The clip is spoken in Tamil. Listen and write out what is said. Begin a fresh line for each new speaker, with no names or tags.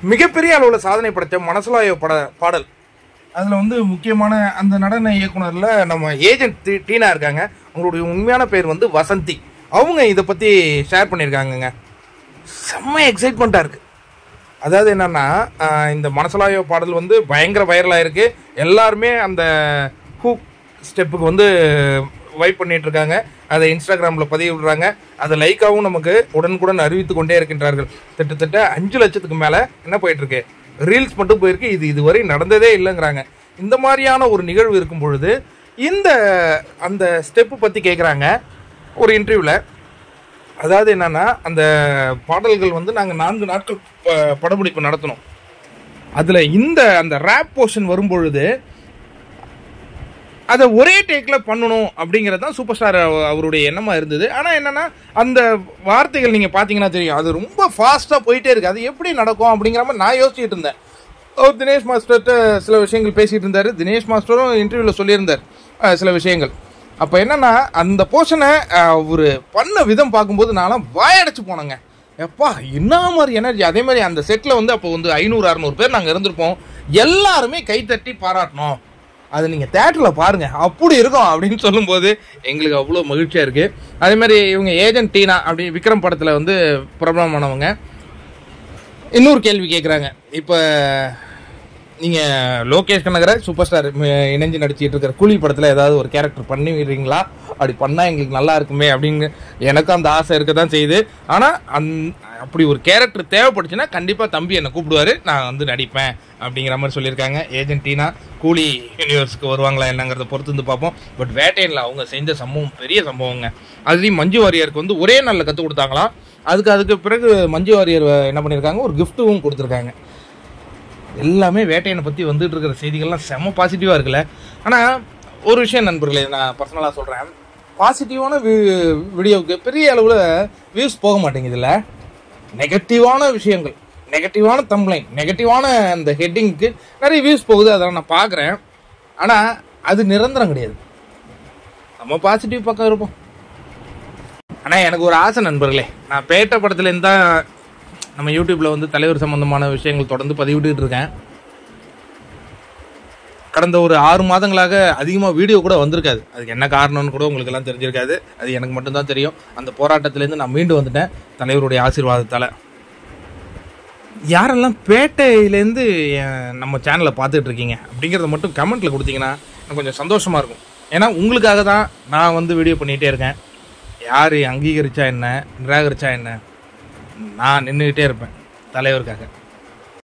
மிகப்பெரிய அளவில் சாதனை படைத்த மனசுலாய பட பாடல் அதில் வந்து முக்கியமான அந்த நடன இயக்குனரில் நம்ம ஏஜென்ட் டி- டீனா இருக்காங்க அவங்களுடைய உண்மையான பேர் வந்து வசந்தி அவங்க இதை பற்றி ஷேர் பண்ணியிருக்காங்கங்க செம்ம எக்ஸைட்மெண்ட்டாக இருக்குது அதாவது என்னன்னா ஆஹ் இந்த மனசலாயோ பாடல் வந்து பயங்கர வைரலாக இருக்கு எல்லாருமே அந்த ஹூக் ஸ்டெப்புக்கு வந்து வைப் பண்ணிட்டு இருக்காங்க அதை இன்ஸ்டாகிராமில் பதிவு விடுறாங்க அதை லைக்காகவும் நமக்கு உடனுக்குடன் அறிவித்து கொண்டே இருக்கின்றார்கள் கிட்டத்தட்ட அஞ்சு லட்சத்துக்கு மேலே என்ன போயிட்டு இருக்கு ரீல்ஸ் மட்டும் போயிருக்கு இது இதுவரை நடந்ததே இல்லைங்கிறாங்க இந்த மாதிரியான ஒரு நிகழ்வு இருக்கும் பொழுது இந்த அந்த ஸ்டெப்பு பற்றி கேட்குறாங்க ஒரு இன்டர்வியூவில் அதாவது என்னன்னா அந்த பாடல்கள் வந்து நாங்கள் நான்கு நாட்கள் ப- படப்பிடிப்பு நடத்தினோம் அதில் இந்த அந்த ரேப் போர்ஷன் வரும்பொழுது அதை ஒரே டேக்கில் பண்ணணும் அப்படிங்கிறது தான் சூப்பர் ஸ்டார் அவருடைய எண்ணமாக இருந்தது ஆனால் என்னன்னா அந்த வார்த்தைகள் நீங்கள் பார்த்தீங்கன்னா தெரியும் அது ரொம்ப ஃபாஸ்ட்டாக போயிட்டே இருக்கு அது எப்படி நடக்கும் அப்படிங்கிற மாதிரி நான் யோசிச்சுட்டு இருந்தேன் அவர் தினேஷ் மாஸ்டர்கிட்ட சில விஷயங்கள் பேசிட்டு இருந்தார் தினேஷ் மாஸ்டரும் இன்டர்வியூவில் சொல்லியிருந்தார் அஹ், சில விஷயங்கள் அப்போ என்னன்னா அந்த போர்ஷனை அவர் பண்ண விதம் பார்க்கும்போது நான்லாம் வாயடைச்சு போனேங்க எப்பா என்ன மாதிரி எனர்ஜி அதே மாதிரி அந்த செட்டில் வந்து அப்போ வந்து ஐநூறு அறநூறு பேர் நாங்கள் இருந்திருப்போம் எல்லாருமே கைத்தட்டி பாராட்டணும் அது நீங்கள் தேட்டரில் பாருங்கள் அப்படி இருக்கும் அப்படின்னு சொல்லும்போது எங்களுக்கு அவ்வளோ மகிழ்ச்சியாக இருக்குது அதே மாதிரி இவங்க ஏஜென்ட் டீனா அப்படி விக்ரம் படத்தில் வந்து பிரபலமானவங்க இன்னொரு கேள்வி கேட்குறாங்க இப்போ நீங்கள் லோகேஷ் கனகரை சூப்பர் ஸ்டார் இணைஞ்சு நடிச்சிட்டு இருக்கிற கூலி படத்தில் ஏதாவது ஒரு கேரக்டர் பண்ணுவீங்களா அப்படி பண்ணால் எங்களுக்கு நல்லா இருக்குமே அப்படின்னு எனக்கும் அந்த ஆசை இருக்க தான் செய்யுது ஆனால் அந் அப்படி ஒரு கேரக்டர் தேவைப்பட்டுச்சுன்னா கண்டிப்பாக தம்பி என்னை கூப்பிடுவாரு நான் வந்து நடிப்பேன் அப்படிங்கிற மாதிரி சொல்லியிருக்காங்க ஏஜென்டினா கூலி யூனிவர்ஸ்க்கு வருவாங்களா என்னங்கிறத பொறுத்து வந்து பார்ப்போம் பட் வேட்டையனில் அவங்க செஞ்ச சம்பவம் பெரிய சம்பவங்க அதுலேயும் மஞ்சு வாரியருக்கு வந்து ஒரே நாளில் கற்றுக் கொடுத்தாங்களாம் அதுக்கு அதுக்கு பிறகு மஞ்சு வாரியர் என்ன பண்ணியிருக்காங்க ஒரு கிஃப்ட்டும் கொடுத்துருக்காங்க எல்லாமே வேட்டையனை பற்றி வந்துட்டு இருக்கிற செய்திகள்லாம் செம்ம பாசிட்டிவாக இருக்குல்ல ஆனால் ஒரு விஷயம் நண்பர்களே நான் பர்சனலாக சொல்கிறேன் பாசிட்டிவான வீடியோவுக்கு பெரிய அளவில் வியூஸ் போக மாட்டேங்குதுல்ல நெகட்டிவான விஷயங்கள் நெகட்டிவான தம்ப்ளைன் நெகட்டிவான அந்த ஹெட்டிங்க்கு நிறைய வியூஸ் போகுது அதெல்லாம் நான் பார்க்குறேன் ஆனால் அது நிரந்தரம் கிடையாது நம்ம பாசிட்டிவ் பக்கம் இருப்போம் ஆனால் எனக்கு ஒரு ஆசை நண்பர்களே நான் பேட்ட படத்துலேருந்து தான் நம்ம யூடியூப்பில் வந்து தலைவர் சம்மந்தமான விஷயங்கள் தொடர்ந்து பதிவிட்டுட்டு இருக்கேன் கடந்த ஒரு ஆறு மாதங்களாக அதிகமாக வீடியோ கூட வந்திருக்காது அதுக்கு என்ன காரணம்னு கூட உங்களுக்கு எல்லாம் தெரிஞ்சிருக்காது அது எனக்கு மட்டும்தான் தெரியும் அந்த போராட்டத்திலேருந்து நான் மீண்டு வந்துட்டேன் தலைவருடைய ஆசீர்வாதத்தால் யாரெல்லாம் பேட்டையிலேருந்து என் நம்ம சேனலை பார்த்துட்டு இருக்கீங்க அப்படிங்கிறத மட்டும் கமெண்ட்டில் கொடுத்தீங்கன்னா எனக்கு கொஞ்சம் சந்தோஷமாக இருக்கும் ஏன்னா உங்களுக்காக தான் நான் வந்து வீடியோ பண்ணிகிட்டே இருக்கேன் யார் அங்கீகரிச்சா என்ன நிராகரிச்சா என்ன நான் நின்றுக்கிட்டே இருப்பேன் தலைவருக்காக